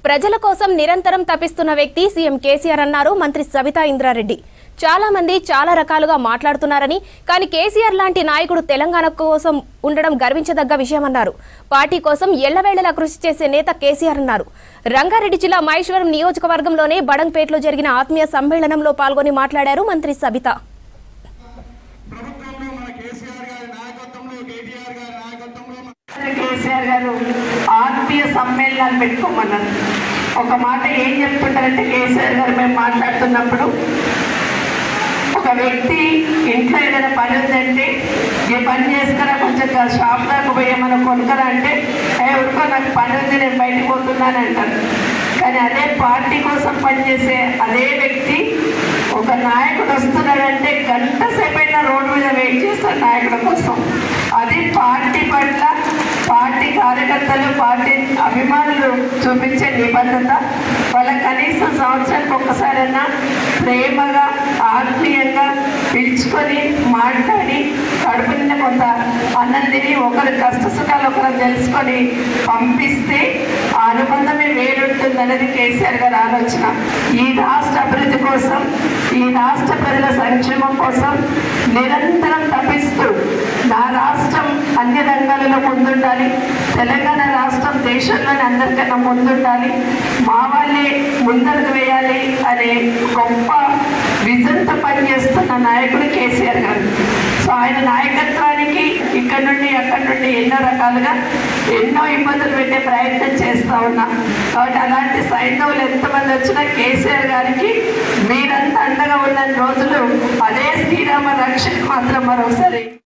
ప్రజల కోసం నిరంతరం తపిస్తున్న వ్యక్తి సీఎం కేసీఆర్ అన్నారు మంత్రి సబితా ఇంద్రారెడ్డి చాలా మంది చాలా రకాలుగా మాట్లాడుతున్నారని కానీ కేసీఆర్ లాంటి నాయకుడు తెలంగాణ కోసం ఉండడం గర్వించదగ్గ విషయమన్నారు పార్టీ కోసం ఎళ్లవేళలా కృషి చేసే నేత కేసీఆర్ అన్నారు రంగారెడ్డి జిల్లా మహేశ్వరం నియోజకవర్గంలోనే బడంపేటలో జరిగిన ఆత్మీయ సమ్మేళనంలో పాల్గొని మాట్లాడారు మంత్రి సబిత ప్రభుత్వంలో మన కేసీఆర్ గారి నాయకత్వంలో కేటీఆర్ గారి నాయకత్వంలో కేసీఆర్ గారు ఆత్మీయ సమ్మేళనాలు పెట్టుకోమన్నారు ఒక మాట ఏం చెప్తుంటారంటే కేసీఆర్ గారు మేము మాట్లాడుతున్నప్పుడు ఒక వ్యక్తి ఇంట్లో ఏదైనా పని ఉందంటే ఏ పని చేసుకురా కొంచెం షాప్ దాకా పోయేమని కొనుక్కరా అంటే ఏ ఉడుకో నాకు పని ఉంది నేను బయటకు పోతున్నాను అంటారు కానీ అదే పార్టీ కోసం పనిచేసే అదే వ్యక్తి ఒక నాయకుడు వస్తున్నాడంటే గంట సేపైనా రోడ్డు మీద వెయిట్ చేస్తాడు నాయకుడి కోసం అది పార్టీ పట్ల పార్టీ కార్యకర్తలు పార్టీ అభిమానులు చూపించే నిబద్ధత వాళ్ళ కనీసం సంవత్సరానికి ఒక్కసారైనా ప్రేమగా ఆత్మీయంగా పిలుచుకొని మాట్లాడి కడుపు నిండా కొంత అన్నం తిని ఒకరి కష్ట సుఖాలు ఒకరు తెలుసుకొని పంపిస్తే ఆ అనుబంధమే వేరుంటుంది అనేది కేసీఆర్ గారి ఆలోచన ఈ రాష్ట్ర అభివృద్ధి కోసం ఈ రాష్ట్ర ప్రజల సంక్షేమం కోసం నిరంతరం తప్పిస్తూ నా రాష్ట్రం అన్ని రంగాలలో ముందుండాలి తెలంగాణ రాష్ట్రం దేశంలోని అందరికన్నా ముందుండాలి మా వాళ్ళే ముందరకు వేయాలి అనే గొప్ప విజన్తో పనిచేస్తున్న నాయకుడు కేసీఆర్ గారు సో ఆయన నాయకత్వానికి ఇక్కడ నుండి అక్కడ నుండి ఎన్నో రకాలుగా ఎన్నో ఇబ్బందులు పెట్టే ప్రయత్నం చేస్తూ ఉన్నా కాబట్టి అలాంటి సైంధవులు ఎంతమంది వచ్చినా కేసీఆర్ గారికి మీరంతా అండగా ఉన్న రోజులు అదే శ్రీరామ రక్షకు మాత్రం మరొకసారి